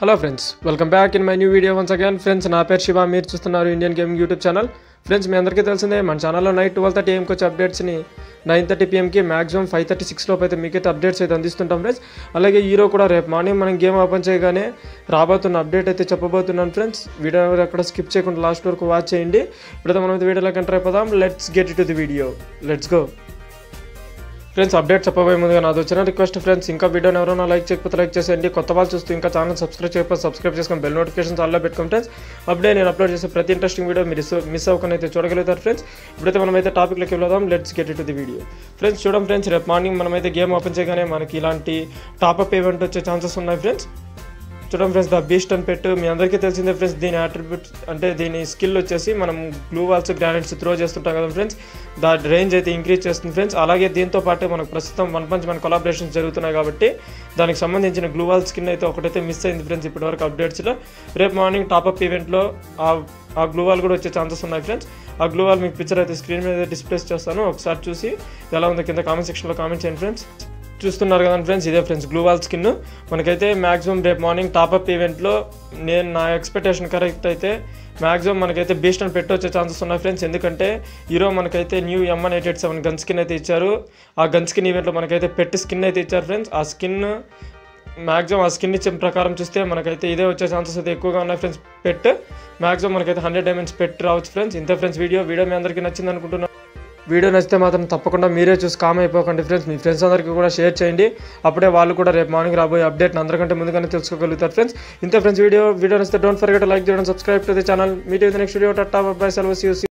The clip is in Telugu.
hello friends welcome back in my new video once again friends నా పేరు శివ మీరు చూస్తున్నారు Indian gaming YouTube channel friends మీ అందరికీ తెలిసిందే మన ఛానల్లో నైట్ ట్వెల్వ్ థర్టీ ఏఎంకి వచ్చే అప్డేట్స్ని నైన్ థర్టీ పిఎంకి మాక్సిమం ఫైవ్ థర్టీ సిక్స్ లోపు అయితే మీకైతే అప్డేట్స్ అయితే అందిస్తుంటాం ఫ్రెండ్స్ అలాగే హీరో కూడా రేపు మార్నింగ్ మనం గేమ్ ఓపెన్ చేయగానే రాబోతున్న అప్డేట్ అయితే చెప్పబోతున్నాను ఫ్రెండ్స్ వీడియో ఎక్కడ స్కిప్ చేయకుండా లాస్ట్ వరకు వాచ్ చేయండి ఇప్పుడైతే మనం అయితే వీడియోలోకి ఎంటర్ అయిపోదాం let's get to the video let's go friends update చెప్పబోయే ముందుగా నాది వచ్చిన రిక్వెస్ట్ ఫ్రెండ్స్ ఇంకా వీడియోని ఎవరైనా లైక్ చేయకపోతే లైక్ చేసేయండి కొత్త వాళ్ళు చూస్తూ ఇంకా ఛానల్ సబ్స్క్రైబ్ చేయకపోతే సబ్స్క్రైబ్ చేసుకొని బెల్ నోటిఫికేషన్స్ ఆల్లో పెట్టుకోండి ఫ్రెండ్స్ అప్పుడే నేను అప్లోడ్ చేసే ప్రతి ఇంట్రెస్టింగ్ వీడియో మీరు మిస్ అవ్వకుండా అయితే చూడగలుగుతారు ఫ్రెండ్స్ ఇప్పుడైతే మనమైతే టాపిక్లోకి వెళ్దాం let's get to the video friends చూడండి ఫ్రెండ్స్ రేపు మార్నింగ్ మనమైతే గేమ్ ఓపెన్ చేయగానే మనకి ఇలాంటి టాప్అప్ ఈవెంట్ వచ్చే ఛాన్సెస్ ఉన్నాయి ఫ్రెండ్స్ చూడండి ఫ్రెండ్స్ ద బీస్ట్ అని పెట్టు మీ అందరికీ తెలిసిందే ఫ్రెండ్స్ దీని అట్రిబ్యూట్ అంటే దీని స్కిల్ వచ్చేసి మనం గ్లూ వాల్స్ గ్రానైట్స్ త్రో చేస్తుంటాం కదా ఫ్రెండ్స్ దా రేంజ్ అయితే ఇంక్రీజ్ చేస్తుంది ఫ్రెండ్స్ అలాగే దీంతో పాటు మనకు ప్రస్తుతం వన్ పంచ్ మన కొలాబరేషన్స్ జరుగుతున్నాయి కాబట్టి దానికి సంబంధించిన గ్లూ వాల్ స్కిన్ అయితే ఒకటైతే మిస్ అయింది ఫ్రెండ్స్ ఇప్పటివరకు అప్డేట్స్లో రేపు మార్నింగ్ టాప్అప్ ఈవెంట్లో ఆ ఆ గ్లూ వాల్ కూడా వచ్చే ఛాన్సెస్ ఉన్నాయి ఫ్రెండ్స్ ఆ గ్లూ వాల్ మీకు పిక్చర్ అయితే స్క్రీన్ మీద డిస్ప్లేస్ చేస్తాను ఒకసారి చూసి ఎలా ఉందో కింద కామెంట్ సెక్షన్లో కామెంట్ చేయండి ఫ్రెండ్స్ చూస్తున్నారు కదా ఫ్రెండ్స్ ఇదే ఫ్రెండ్స్ గ్లూ వాల్ స్కిన్ మనకైతే మ్యాక్సిమం రేపు మార్నింగ్ టాప్అప్ ఈవెంట్లో నేను నా ఎక్స్పెక్టేషన్ కరెక్ట్ అయితే మ్యాక్సిమం మనకైతే బీస్ట్ అని పెట్టొచ్చే ఛాన్సెస్ ఉన్నాయి ఫ్రెండ్స్ ఎందుకంటే హీరో మనకైతే new MN eight eight seven gun skin అయితే ఇచ్చారు ఆ గన్ స్కిన్ ఈవెంట్లో మనకైతే పెట్టి స్కిన్ అయితే ఇచ్చారు ఫ్రెండ్స్ ఆ స్కిన్ మ్యాక్సిమం ఆ స్కిన్ ఇచ్చిన ప్రకారం చూస్తే మనకైతే ఇదే వచ్చే ఛాన్సెస్ అయితే ఎక్కువగా ఉన్నాయి ఫ్రెండ్స్ పెట్ మ్యాక్సిమం మనకైతే హండ్రెడ్ డైమండ్స్ పెట్ రావచ్చు ఫ్రెండ్స్ ఇంతే ఫ్రెండ్స్ వీడియో వీడియో మీ అందరికీ నచ్చింది అనుకుంటున్నాను వీడియో నచ్చితే మాత్రం తప్పకుండా మీరే చూసి కామ్ అయిపోకండి ఫ్రెండ్స్ మీ ఫ్రెండ్స్ అందరికీ కూడా షేర్ చేయండి అప్పుడే వాళ్ళు కూడా రేపు మార్నింగ్ రాబోయే అప్డేట్ అందరికంటే ముందుగానే తెలుసుకోగలుగుతారు ఫ్రెండ్స్ ఇంతే ఫ్రెండ్స్ వీడియో వీడియో నచ్చితే డోంట్ ఫర్గెట్ లైక్ చేయడం subscribe to the channel meet next video tata bye సెలవు